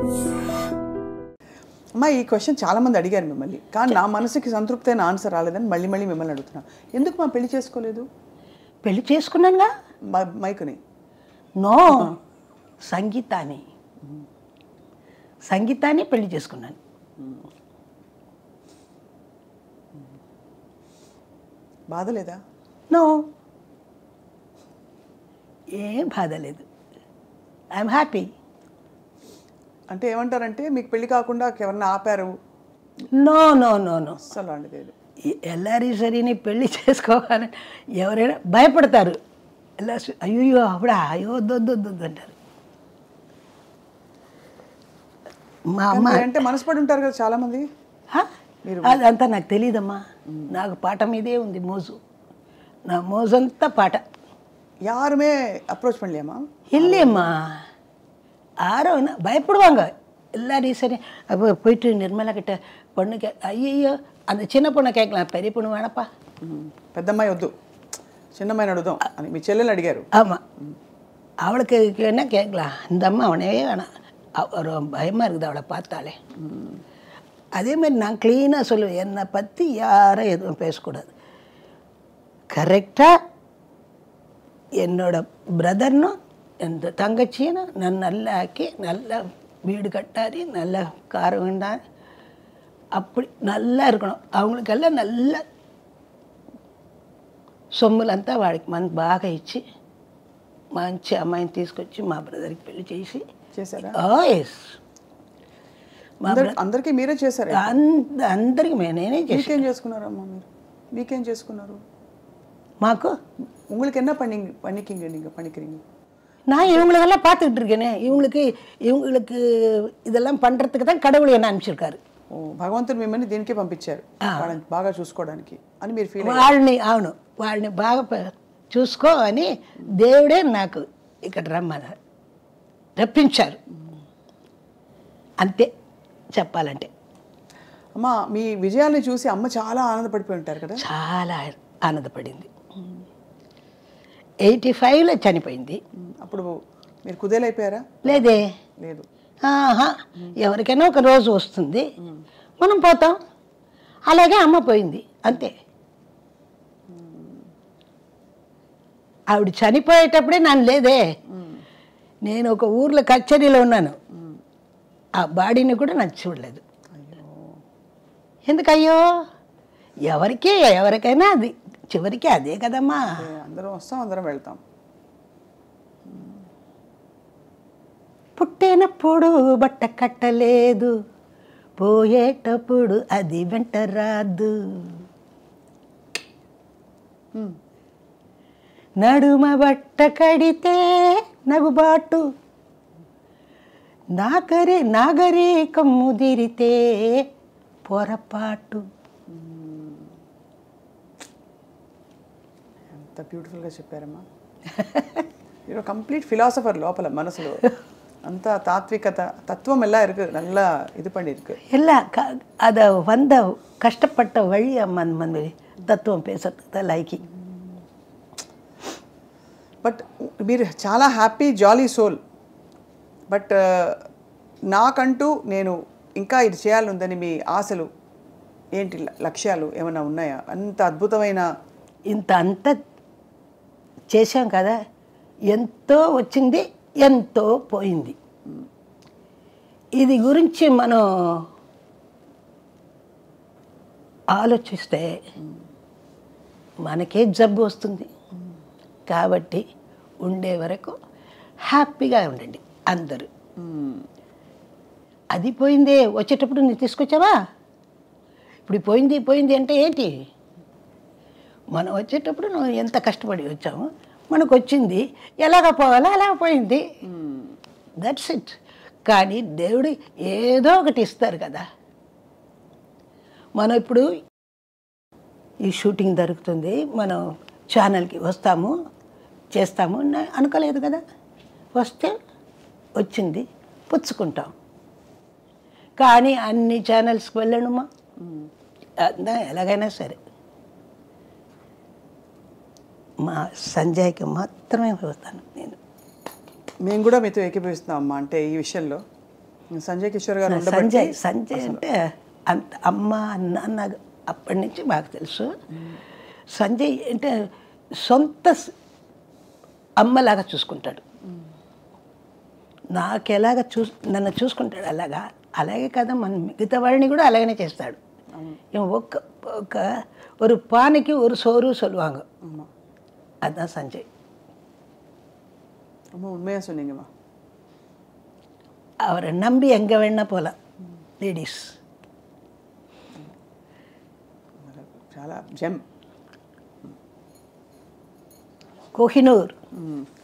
అమ్మా ఈ క్వశ్చన్ చాలా మంది అడిగారు మిమ్మల్ని కానీ నా మనసుకి సంతృప్తి అయిన ఆన్సర్ రాలేదని మళ్ళీ మళ్ళీ మిమ్మల్ని అడుగుతున్నాను ఎందుకు మా పెళ్లి చేసుకోలేదు పెళ్లి చేసుకున్నానుగా మ- మైకుని నో సంగీతాన్ని సంగీతాన్ని పెళ్లి చేసుకున్నాను బాధ లేదా నో ఏం బాధ లేదు ఐఎమ్ హ్యాపీ అంటే ఏమంటారంటే మీకు పెళ్లి కాకుండా ఎవరన్నా ఆపారు నో నో నో నో అస్సలు అలాంటిది లేదు ఎల్లారి సరిని పెళ్లి చేసుకోవాలని ఎవరైనా భయపడతారు ఎలా అయ్యో అప్పుడా అయ్యో వద్దొద్దు అంటారు మా అమ్మ అంటే మనసుపడి ఉంటారు కదా చాలా మంది హ? అదంతా నాకు తెలియదమ్మా నాకు పాట మీదే ఉంది మోజు నా మోజంతా పాట யாருமே அப்ரோச் பண்ணலையாம்மா இல்லையம்மா யாரும் பயப்படுவாங்க எல்லாரையும் சரி அப்போ போயிட்டு நிர்மலா கிட்ட பொண்ணு கே ஐயோ அந்த சின்ன பொண்ணை கேட்கலாம் பெரிய பொண்ணு வேணப்பா మ్మ్. పెద్దమ్మాయి వద్దు చిన్నమ్మాయిని అడుగుదాం అని మీ చెల్లెలు అడిగారు ஆமாம் அவளுக்கு என்ன கேட்கலாம் இந்த அம்மா அவனே வேணாம் அவ- ஒரு பயமாக இருக்குது அவளை பார்த்தாலே அதே மாதிரி நான் க்ளீனாக சொல்லுவேன் என்னை பற்றி யாரும் எதுவும் பேசக்கூடாது கரெக்டாக என்னோட பிரதர்னும் எந்த தங்கச்சியும் நான் நல்லா ஆக்கி நல்லா வீடு கட்டாரி நல்ல கார் வேண்டா அப்படி நல்லா இருக்கணும் அவங்களுக்கெல்லாம் நல்ல సొమ్ములంతా వాడికి మన బాగా ఇచ్చి మంచి అమ్మాయిని తీసుకొచ్చి మా బ్రదర్కి పెళ్లి చేసి చేశారా ఎస్ మా అందరి అందరికీ మీరే చేశారు అంద అందరికి మే- నేనే చేసి మీకేం చేసుకున్నారమ్మా మీరు మీకేం చేసుకున్నారు మాకు உங்களுக்கு என்ன பண்ணி பண்ணிக்கிங்க நீங்க பண்ணிக்கிறீங்க நான் இவங்களுக்கெல்லாம் பார்த்துக்கிட்டு இருக்கேனே இவங்களுக்கு இவங்களுக்கு இதெல்லாம் பண்ணுறதுக்கு தான் கடவுள் என்ன அனுப்பிச்சிருக்காரு ఓ భగవంతుడు మిమ్మల్ని దీనికే పంపించారు వాళ్ళని బాగా చూసుకోవడానికి అని మీరు ఫీల్ వాళ్ళని అవును వాళ్ళని బాగా ప- చూసుకో అని దేవుడే నాకు ఇక్కడ రమ్మన్నారు రప్పించారు అంతే చెప్పాలంటే అమ్మ మీ విజయాల్ని చూసి అమ్మ చాలా ఆనందపడిపోయి ఉంటారు కదా చాలా ఆనందపడింది ఎయిటీ ఫైవ్లో చనిపోయింది మ్మ్. అప్పుడు మీరు కుదేలైపోయారా లేదే లేదు ఆహా ఎవరికైనా ఒక రోజు వస్తుంది మనం పోతాం అలాగే అమ్మ పోయింది అంతే ఆవిడ చనిపోయేటప్పుడే నన్ను లేదే నేను ఒక ఊర్లో కచేరీలో ఉన్నాను ఆ బాడీని కూడా నాకు చూడలేదు ఎందుకయ్యో ఎవరికి ఎవరికైనా అది చివరికి అదే కదమ్మా ఏ, అందరం వస్తాం అందరం వెళ్తాం పుట్టినప్పుడు బట్ట కట్టలేదు పోయేటప్పుడు అది వెంట రాదు నడుమ బట్ట కడితే నగుబాటు నాగరి నాగరికం ముదిరితే పొరపాటు ఎంత బ్యూటిఫుల్గా చెప్పారమ్మా మీరు కంప్లీట్ ఫిలాసఫర్ లోపల మనసులో అంత తాత్వికత తత్వం ఎలా இருக்கு நல்லா இது பண்ணியிருக்கு எல்லாம் க அதை வந்த கஷ்டப்பட்ட வழி அம்மன் வந்து தத்துவம் பேசுறதுக்கு தான் லைக்கி బట్ మీరు చాలా హ్యాపీ జాలీ సోల్ బట్ నాకంటూ నేను ఇంకా ఇది చేయాలనుందని మీ ఆశలు ఏంటి ల- లక్ష్యాలు ఏమైనా ఉన్నాయా అంత అద్భుతమైన ఇంత అంత చేశాం కదా ఎంతో వచ్చింది ఎంతో పోయింది ఇది గురించి మనం ఆలోచిస్తే మనకే జబ్బు వస్తుంది కాబట్టి ఉండే వరకు హ్యాపీగా ఉండండి అందరూ అది పోయిందే వచ్చేటప్పుడు నువ్వు తీసుకొచ్చావా ఇప్పుడు పోయింది పోయింది అంటే ఏంటి మనం వచ్చేటప్పుడు నువ్వు ఎంత కష్టపడి వచ్చాము మనకు వచ్చింది ఎలాగ పోవాలో అలా పోయింది దట్స్ ఇట్ కానీ దేవుడు ఏదో ఒకటి ఇస్తారు కదా మనం ఇప్పుడు ఈ షూటింగ్ జరుగుతుంది మనం ఛానల్కి వస్తాము చేస్తాము న- అనుకోలేదు కదా వస్తే వచ్చింది పుచ్చుకుంటాం కానీ అన్ని ఛానల్స్కి వెళ్ళనుమా అందా ఎలాగైనా సరే మా సంజయ్కి మాత్రమే పోతాను నేను మేము కూడా మీతో ఏకీభవిస్తున్నాం అమ్మా అంటే ఈ విషయంలో సంజయ్ కిషోర్ గారు ఉండబట్టి సంజయ్ సంజయ్ అంటే అంత అమ్మ నాన్న అప్పటి నుంచి మాకు తెలుసు సంజయ్ అంటే సొంత స్- అమ్మలాగా చూసుకుంటాడు నాకు ఎలాగ చూ నన్ను చూసుకుంటాడు అలాగా అలాగే కదా మన మిగతా వాడిని కూడా అలాగనే చేస్తాడు ఏం ఒక్క ఒక ஒரு பானைக்கு ஒரு சோறு சொல்லுவாங்க ஆமாம் அதுதான் சஞ்சய் ரொம்ப உண்மையாக சொன்னீங்கம்மா அவரை நம்பி எங்கே வேணா போகலாம் லேடிஸ் చాలా జెమ్ கோஹினூர் మ్మ్.